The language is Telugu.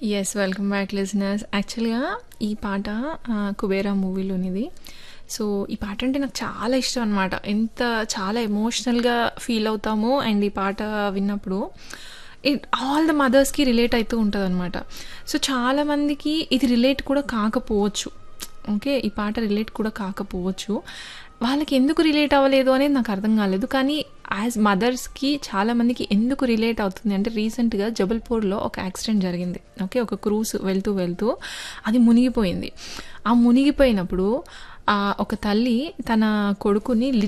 యెస్. Welcome back listeners. యాక్చువల్‌గా ఈ పాట ఆహ్, 'కుబేరా' మూవీలోనిది. సో, ఈ పాట అంటే నాకు చాలా ఇష్టం అనమాట. ఎంత చాలా ఎమోషనల్‌గా ఫీల్ అవుతామో అండ్ ఈ పాట విన్నప్పుడు ఇట్ ఆల్ ద మదర్స్‌కి రిలేట్ అయితూ ఉంటదనమాట. సో, చాలామందికి ఇది రిలేట్ కూడా కాకపోవచ్చు. ఓకే. ఈ పాట రిలేట్ కూడా కాకపోవచ్చు. వాళ్ళకి ఎందుకు రిలేట్ అవ్వలేదు అనేది నాకు అర్థం కాలేదు. కానీ యాజ్ మదర్స్‌కి చాలామందికి ఎందుకు రిలేట్ అవుతుంది అంటే రీసెంట్‌గా జబల్పూర్‌లో ఒక యాక్సిడెంట్ జరిగింది. ఓకే. ఒక క్రూజ్ వెళ్తూ వెళ్తూ అది మునిగిపోయింది. ఆ మునిగిపోయినప్పుడు ఆహ్, ఒక తల్లి తన కొడుకుని